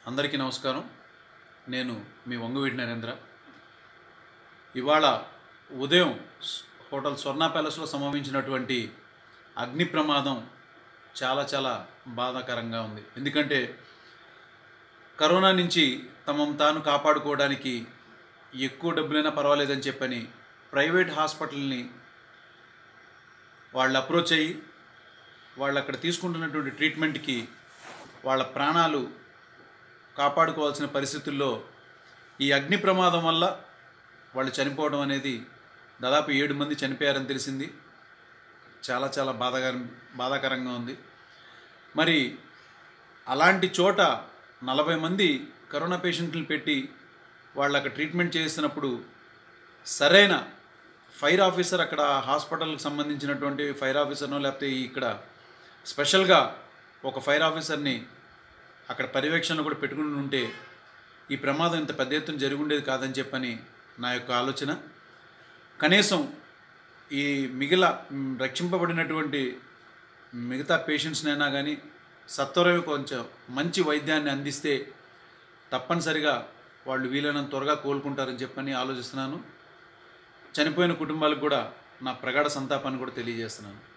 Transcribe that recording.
అందరికీ నమస్కారం నేను మీ వంగవీటి నరేంద్ర ఇవాళ ఉదయం స్- హోటల్ స్వర్ణ ప్యాలెస్లో సంభవించినటువంటి అగ్ని ప్రమాదం చాలా చాలా బాధాకరంగా ఉంది ఎందుకంటే కరోనా నుంచి తమను తాను కాపాడుకోవడానికి ఎక్కువ డబ్బులైనా పర్వాలేదని చెప్పని ప్రైవేట్ హాస్పిటల్ని వాళ్ళు అప్రోచ్ అయ్యి వాళ్ళు అక్కడ తీసుకుంటున్నటువంటి ట్రీట్మెంట్కి వాళ్ళ ప్రాణాలు కాపాడుకోవాల్సిన పరిస్థితుల్లో ఈ అగ్ని ప్రమాదం వల్ల వాళ్ళు చనిపోవడం అనేది దాదాపు ఏడు మంది చనిపోయారని తెలిసింది చాలా చాలా బాధాకరం బాధాకరంగా ఉంది మరి అలాంటి చోట నలభై మంది కరోనా పేషెంట్లను పెట్టి వాళ్ళు అక్కడ ట్రీట్మెంట్ చేస్తున్నప్పుడు సరైన ఫైర్ ఆఫీసర్ అక్కడ హాస్పిటల్కి సంబంధించినటువంటి ఫైర్ ఆఫీసర్నో లేకపోతే ఇక్కడ స్పెషల్గా ఒక ఫైర్ ఆఫీసర్ని అక్కడ పర్యవేక్షణలో కూడా పెట్టుకుని ఉంటే ఈ ప్రమాదం ఇంత పెద్ద ఎత్తున జరిగి ఉండేది కాదని చెప్పని నా యొక్క ఆలోచన కనీసం ఈ మిగిల మ్, రక్షింపబడినటువంటి మిగతా పేషెంట్స్నైనా కానీ సత్వరమే కొంచెం మంచి వైద్యాన్ని అందిస్తే తప్పనిసరిగా వాళ్ళు వీలైనంత త్వరగా కోలుకుంటారని చెప్పని ఆలోచిస్తున్నాను చనిపోయిన కుటుంబాలకు కూడా నా ప్రగాఢ సంతాపాన్ని కూడా తెలియజేస్తున్నాను